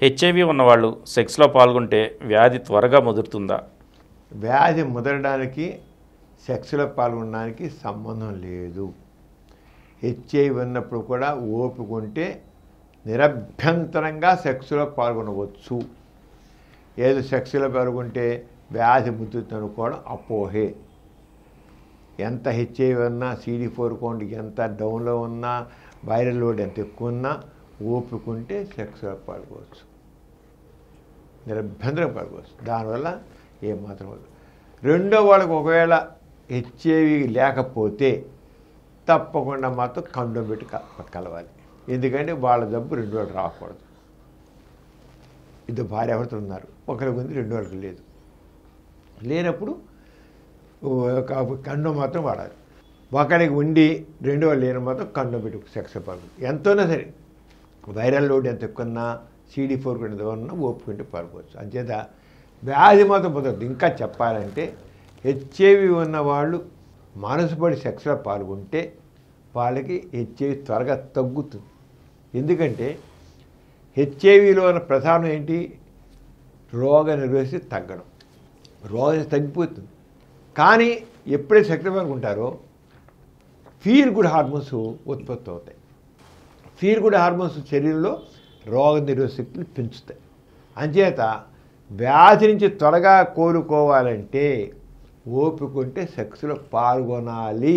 HIV ఉన్నవాళ్ళు సెక్స్లో పాల్గొంటే వ్యాధి త్వరగా ముదురుతుందా వ్యాధి ముదరడానికి సెక్స్లో పాల్గొనడానికి సంబంధం లేదు హెచ్ఐవి ఉన్నప్పుడు కూడా ఓపిక ఉంటే నిరభ్యంతరంగా సెక్స్లో పాల్గొనవచ్చు ఏదో సెక్స్లో పాల్గొంటే వ్యాధి ముద్దుతుంది అనుకోవడం అపోహే ఎంత హెచ్ఐవి ఉన్నా సీడీ ఫోర్ కౌంట్ ఎంత డౌన్లో ఉన్నా వైరల్ లోడ్ ఎంత ఎక్కువ ఉన్నా ఓపిక ఉంటే సెక్స్లో పాల్గొవచ్చు నిరభ్యంతరం పాల్గొవచ్చు దానివల్ల ఏమాత్రం వద్దు రెండో వాళ్ళకి ఒకవేళ హెచ్ఐవి లేకపోతే తప్పకుండా మాత్రం కండోమ్ పెట్టి క- కలవాలి ఎందుకంటే వాళ్ళ జబ్బు రెండు వాళ్ళు రాకూడదు ఇద్దరు భార్యాభర్తలు ఉన్నారు ఒకరికి ఉంది రెండు వాళ్ళకి లేదు లేనప్పుడు కండోమ్ మాత్రం వాడాలి ఒకరికి ఉండి రెండు వాళ్ళు లేని మాత్రం కండోమ్ పెట్టి సెక్స్ పాల్గొ ఎంతైనా సరే వైరల్ లోడ్ ఎంత ఎక్కువన్నా సీడీ ఫోర్ ఎంత ఉన్నా ఓపుకుంటే పాల్గొచ్చు అంచేత వ్యాధి మాత్రం పొందదు ఇంకా చెప్పాలంటే హెచ్ఐవి ఉన్నవాళ్ళు మనసు పడి సెక్స్లో పాల్గొంటే వాళ్ళకి హెచ్ఐవి త్వరగా తగ్గుతుంది ఎందుకంటే హెచ్ఐవిలో ఉన్న ప్రధానం ఏంటి రోగ నిరోధి తగ్గడం రోగం తగ్గిపోతుంది కానీ ఎప్పుడైతే సెక్స్ పాల్గొంటారో ఫీల్ గుడ్ హార్మోన్స్ ఉత్పత్తి అవుతాయి ఫీల్ గుడ్ హార్మోన్స్ శరీరంలో రోగ నిరోధక శక్తిని పెంచుతాయి అంచేత వ్యాధి నుంచి త్వరగా కోలుకోవాలంటే ఓపిక ఉంటే సెక్స్లో పాల్గొనాలి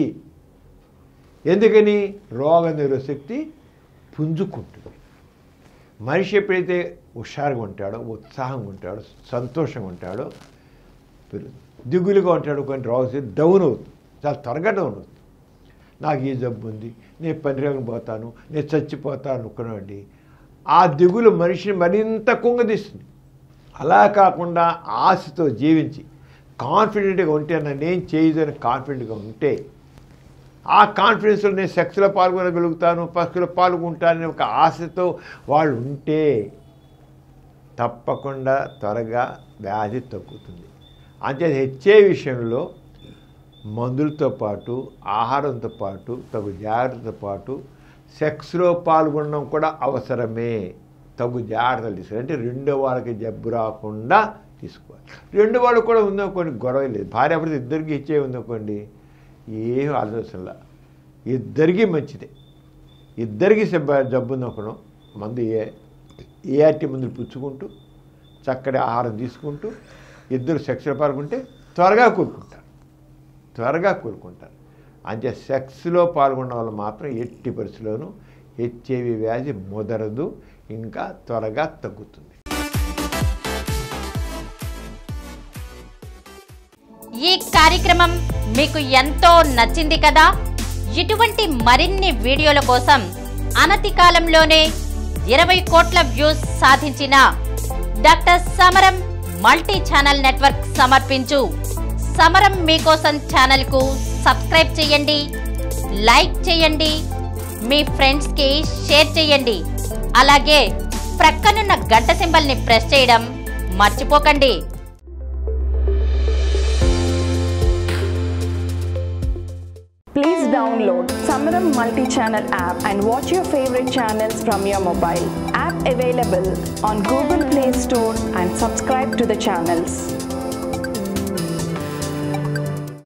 ఎందుకని రోగ నిరోధక శక్తి పుంజుకుంటుంది మనిషి ఎప్పుడైతే హుషారుగా ఉంటాడో ఉత్సాహంగా ఉంటాడో సంతోషంగా ఉంటాడో పెరుగుతుంది దిగులుగా ఉంటాడు కొన్ని రోగ డౌన్ అవుతుంది చాలా త్వరగా డౌన్ అవుతుంది నాకు ఈ జబ్బు ఉంది నేను పనిరేగం పోతాను నేను చచ్చిపోతాను అనుకున్నాండి ఆ దిగులు మనిషిని మరింత కుంగదీస్తుంది అలా కాకుండా ఆశతో జీవించి కాన్ఫిడెంట్గా ఉంటే నేను చేయదని కాన్ఫిడెంట్గా ఉంటే ఆ కాన్ఫిడెన్స్లో నేను సెక్స్లో పాల్గొనగలుగుతాను పసులో పాల్గొంటానని ఒక ఆశతో వాళ్ళు ఉంటే తప్పకుండా త్వరగా వ్యాధి తగ్గుతుంది అంతే హెచ్చే విషయంలో మందులతో పాటు ఆహారంతో పాటు తగు జాగ్రత్తతో పాటు సెక్స్లో పాల్గొనడం కూడా అవసరమే తగు జాగ్రత్తలు తీసుకోవాలి అంటే రెండో వాళ్ళకి జబ్బు రాకుండా తీసుకోవాలి రెండు వాళ్ళకి కూడా ఉందనుకోండి గొడవ లేదు భార్య భర్త ఇద్దరికి ఇచ్చే ఉందనుకోండి ఏం ఆలోచనలా ఇద్దరికీ మంచిదే ఇద్దరికి జబ్బు ఉందనుకోవడం మందు ఏ ఏఆర్టీ మందులు పుచ్చుకుంటూ చక్కటి ఆహారం తీసుకుంటూ ఇద్దరు సెక్స్లో పాల్గొంటే త్వరగా కోలుకుంటారు త్వరగా కోలుకుంటారు అంతే సెక్స్లో పాల్గొన్న వాళ్ళు మాత్రం ఎట్టి పరిస్థితుల్లోనూ హెచ్ఐవి వ్యాధి ముదరదు ఇంకా త్వరగా తగ్గుతుంది ఈ కార్యక్రమం మీకు ఎంతో నచ్చింది కదా ఇటువంటి మరిన్ని వీడియోల కోసం అనతి కాలంలోనే ఇరవై కోట్ల వ్యూస్ సాధించిన డాక్టర్ సమరం మల్టీ ఛానల్ నెట్వర్క్ సమర్పించు సమరం మీకోసం ఛానల్ కు సబ్స్క్రైబ్ చేయండి లైక్ చేయండి మీ ఫ్రెండ్స్ కి షేర్ చేయండి అలాగే ప్రక్కనున్న గంట సింబల్ ని ప్రెస్ చేయడం మర్చిపోకండి Please download Samaram multi-channel app and watch your favorite channels from your mobile. App available on Google Play Store and subscribe to the channels.